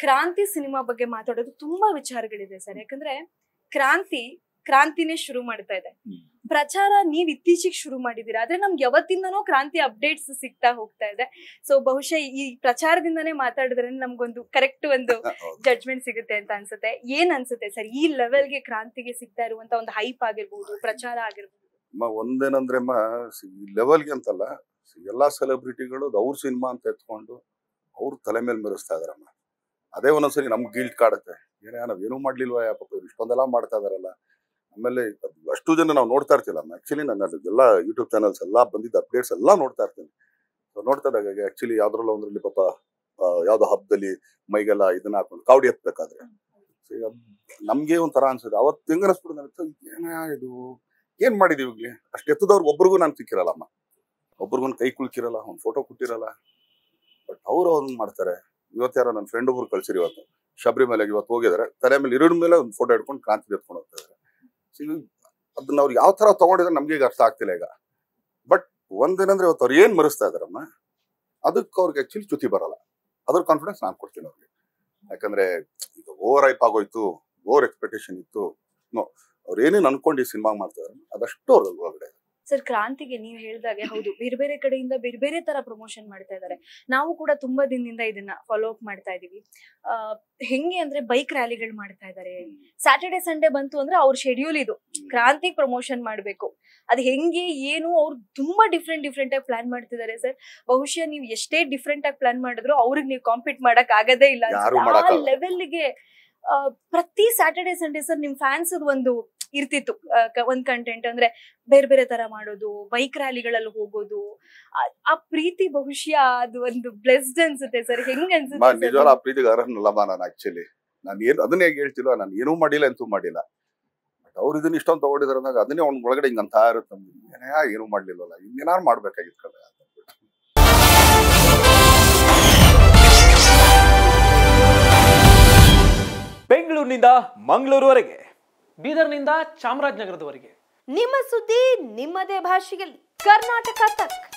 ಕ್ರಾಂತಿ ಸಿನಿಮಾ ಬಗ್ಗೆ ಮಾತಾಡೋದು ತುಂಬಾ ವಿಚಾರಗಳಿದೆ ಸರ್ ಯಾಕಂದ್ರೆ ಕ್ರಾಂತಿ ಕ್ರಾಂತಿನೇ ಶುರು ಮಾಡ್ತಾ ಇದೆ ಹ್ಮ್. ಪ್ರಚಾರ ನೀವ್ ಇತ್ತೀಚೆಗೆ ಶುರು ಮಾಡಿದೀರಾ ಆದ್ರೆ ನಮ್ಗೆ ಯಾವತ್ತಿಂದನೋ ಕ್ರಾಂತಿ ಅಪ್ಡೇಟ್ಸ್ ಸಿಗ್ತಾ ಹೋಗ್ತಾ ಇದೆ ಸೊ ಬಹುಶಃ ಈ ಪ್ರಚಾರದಿಂದನೇ ಮಾತಾಡಿದ್ರೆ ನಮ್ಗೊಂದು ಕರೆಕ್ಟ್ ಒಂದು ಹೌದು. ಜಡ್ಜ್ಮೆಂಟ್ ಸಿಗುತ್ತೆ ಅಂತ ಅನ್ಸುತ್ತೆ ಏನ್ ಅನ್ಸುತ್ತೆ ಸರ್ ಈ ಲೆವೆಲ್ಗೆ ಕ್ರಾಂತಿಗೆ ಸಿಗ್ತಾ ಇರುವಂತ ಒಂದು ಹೈಪ್ ಆಗಿರ್ಬೋದು ಪ್ರಚಾರ ಆಗಿರ್ಬೋದು ಅಮ್ಮ ಒಂದೇನಂದ್ರೆ ಅಮ್ಮ ಲೆವೆಲ್ಗೆ ಅಂತಲ್ಲ ಎಲ್ಲಾ ಸೆಲೆಬ್ರಿಟಿಗಳು ಅವ್ರ ಸಿನಿಮಾ ಅಂತ ಎತ್ಕೊಂಡು ಅವ್ರ ತಲೆ ಮೇಲೆ ಮೆರೆಸ್ತಾ ಇದಾರಮ್ಮ ಅದೇ ಒಂದೊಂದ್ಸರಿ ನಮ್ಗೆ ಗಿಲ್ಟ್ ಕಾಡುತ್ತೆ ಏನೇ ನಾವ್ ಏನೂ ಮಾಡ್ಲಿಲ್ವಾ ಯಾ ಪಾಪ ಇವ್ರು ಇಷ್ಟೊಂದೆಲ್ಲ ಮಾಡ್ತಾ ಇದಾರಲ್ಲ ಆಮೇಲೆ ಅದು ಅಷ್ಟು ಜನ ನಾವು ನೋಡ್ತಾ ಇರ್ತಿಲ್ಲ ಆಕ್ಚುಲಿ ನನ್ನ ಎಲ್ಲ ಯೂಟ್ಯೂಬ್ ಚಾನಲ್ಸ್ ಎಲ್ಲ ಬಂದಿದ್ದ ಅಪ್ಡೇಟ್ಸ್ ಎಲ್ಲ ನೋಡ್ತಾ ಇರ್ತೀನಿ So ನೋಡ್ತಾ ಇದ್ದಾಗ ಆಕ್ಚುಲಿ ಯಾವ್ದ್ರಲ್ಲ ಒಂದ್ರಲ್ಲಿ ಪಾಪ ಆ, ಯಾವ್ದೋ ಹಬ್ಬದಲ್ಲಿ ಮೈಗೆಲ್ಲ ಇದನ್ನ ಹಾಕೊಂಡು ಕಾವಡಿ ಎತ್ಬೇಕಾದ್ರೆ So ಈಗ ನಮ್ಗೆ ಒಂಥರ ಅನ್ಸುತ್ತೆ ಅವತ್ತು ಹೆಂಗ ಅನ್ಸ್ಬಿಡು ನನಗೆ ಏನ ಇದು ಏನ್ ಮಾಡಿದೀವಿ ಇಲ್ಲಿ ಅಷ್ಟು ಎತ್ತದವ್ರು ಒಬ್ರಿಗೂ ನಾನು ಸಿಕ್ಕಿರಲ್ಲಮ್ಮ ಒಬ್ರಿಗೂ ಕೈ ಕುಳ್ಕಿರಲ್ಲ ಒಂದು ಫೋಟೋ ಕೊಟ್ಟಿರಲ್ಲ ಬಟ್ ಅವ್ರು ಅವ್ರನ್ನ ಮಾಡ್ತಾರೆ ಇವತ್ತು ಯಾರೋ ನನ್ನ ಫ್ರೆಂಡ್ ಒಬ್ರು ಕಳ್ಸಿರಿ ಇವತ್ತು ಶಬರಿಮಲೆಗೆ ಇವತ್ತು ಹೋಗಿದ್ದಾರೆ ತಲೆ ಮೇಲೆ ಇರುಡ್ ಮೇಲೆ ಒಂದು ಫೋಟೋ ಹಿಡ್ಕೊಂಡು ಕ್ರಾಂತಿ ಎತ್ಕೊಂಡು ಹೋಗ್ತಾ ಇದ್ದಾರೆ So ಇದು ಅದನ್ನ ಅವ್ರು ಯಾವ ತರ ತಗೊಂಡಿದ್ರೆ ನಮ್ಗೆ ಈಗ ಅರ್ಥ ಆಗ್ತಿಲ್ಲ ಈಗ ಬಟ್ ಒಂದೇನಂದ್ರೆ ಇವತ್ತು ಅವ್ರು ಏನ್ ಮರೆಸ್ತಾ ಇದಾರಮ್ಮ ಅದಕ್ಕೆ ಅವ್ರಿಗೆ ಆಕ್ಚುಲಿ ಚ್ಯುತಿ ಬರಲ್ಲ ಅದ್ರ ಕಾನ್ಫಿಡೆನ್ಸ್ ನಾನು ಕೊಡ್ತೀನಿ ಅವ್ರಿಗೆ ಯಾಕಂದ್ರೆ ಈಗ ಓವರ್ ಐಪ್ ಆಗೋಯ್ತು ಓವರ್ ಎಕ್ಸ್ಪೆಕ್ಟೇಷನ್ ಇತ್ತು ನೋ ಅವ್ರು ಏನೇನು ಅನ್ಕೊಂಡು ಈ ಸಿನಿಮಾ ಮಾಡ್ತಾರೆ ಅದಷ್ಟು ಅವ್ರ ಒಳಗಡೆ ಇದೆ. ಸರ್ ಕ್ರಾಂತಿಗೆ ನೀವು ಹೇಳ್ದಾಗೆ ಹೌದು ಬೇರೆ ಬೇರೆ ಕಡೆಯಿಂದ ಬೇರೆ ಬೇರೆ ತರ ಪ್ರಮೋಷನ್ ಮಾಡ್ತಾ ಇದ್ದಾರೆ ನಾವು ಕೂಡ ತುಂಬಾ ದಿನದಿಂದ ಇದನ್ನ ಫಾಲೋ ಅಪ್ ಮಾಡ್ತಾ ಇದೀವಿ ಆ, ಹೆಂಗೆ ಅಂದ್ರೆ ಬೈಕ್ ರ್ಯಾಲಿಗಳು ಮಾಡ್ತಾ ಇದ್ದಾರೆ ಸ್ಯಾಟರ್ಡೆ ಸಂಡೇ ಬಂತು ಅಂದ್ರೆ ಅವ್ರ ಶೆಡ್ಯೂಲ್ ಇದು ಕ್ರಾಂತಿಗೆ ಪ್ರಮೋಷನ್ ಮಾಡ್ಬೇಕು ಅದ್ ಹೆಂಗೆ ಏನು ಅವ್ರು ತುಂಬಾ ಡಿಫ್ರೆಂಟ್ ಡಿಫ್ರೆಂಟ್ ಆಗಿ ಪ್ಲಾನ್ ಮಾಡ್ತಿದ್ದಾರೆ ಸರ್ ಬಹುಶಃ ನೀವು ಎಷ್ಟೇ ಡಿಫ್ರೆಂಟ್ ಆಗಿ ಪ್ಲಾನ್ ಮಾಡಿದ್ರು ಅವ್ರಿಗೆ ನೀವು ಕಾಂಪೀಟ್ ಮಾಡಕ್ ಆಗದೇ ಇಲ್ಲ ಯಾರೂ ಅನ್ಸುತ್ತೆ. ಆ ಮಾಡಕ್ಕಾಗಲ್ಲ. ಲೆವೆಲ್ಗೆ ಪ್ರತಿ ಸ್ಯಾಟರ್ಡೆ ಸಂಡೇ ಸರ್ ನಿಮ್ ಫ್ಯಾನ್ಸ್ ಒಂದು ಇರ್ತಿತ್ತು ಆ, ಕ- ಒಂದ್ ಕಂಟೆಂಟ್ ಅಂದ್ರೆ ಬೇರೆ ಬೇರೆ ತರ ಮಾಡೋದು ಬೈಕ್ ರ್ಯಾಲಿಗಳಲ್ಲಿ ಹೋಗೋದು ಆ- ಆ ಪ್ರೀತಿ ಬಹುಶಃ ಅದು ಒಂದು ಬ್ಲೆಸ್ಡ್ ಅನ್ಸುತ್ತೆ ಸರ್ ಹೆಂಗ್ ಮಾ ಅನ್ಸುತ್ತೆ ನಿಜವಾದ sir? ಆ ಪ್ರೀತಿಗೆ ಅರ್ಹನಲ್ಲಮ್ಮ ನಾನು ಆಕ್ಚುಲಿ ನಾನು ಏನು ಅದನ್ನೇ ಹೇಗೆ ಹೇಳ್ತಿಲ್ವ ನಾನು ಏನೂ ಮಾಡಿಲ್ಲ ಅಂತೂ ಮಾಡಿಲ್ಲ ಬಟ್ ಅವ್ರು ಇದನ್ನ ಇಷ್ಟೊಂದು ತಗೊಂಡಿದ್ದಾರೆ ಅಂದಾಗ ಅದನ್ನೇ ಅವ್ನ ಒಳಗಡೆ ಹಿಂಗೆ ಅಂತ ಇರುತ್ತೆ ಏನೇ ಏನೂ ಮಾಡ್ಲಿಲ್ವಲ್ಲ ಇನ್ನೇನಾರು ಮಾಡ್ಬೇಕಾಗಿತ್ತು ಕಡೆ ಅಂತ ಅಂದ್ಬಿಟ್ಟು. ಬೆಂಗಳೂರಿನಿಂದ ಮಂಗಳೂರುವರೆಗೆ ಬೀದರ್ನಿಂದ ಚಾಮರಾಜನಗರದವರೆಗೆ ನಿಮ್ಮ ಸುದ್ದಿ ನಿಮ್ಮದೇ ಭಾಷೆಯಲ್ಲಿ ಕರ್ನಾಟಕ ತಕ್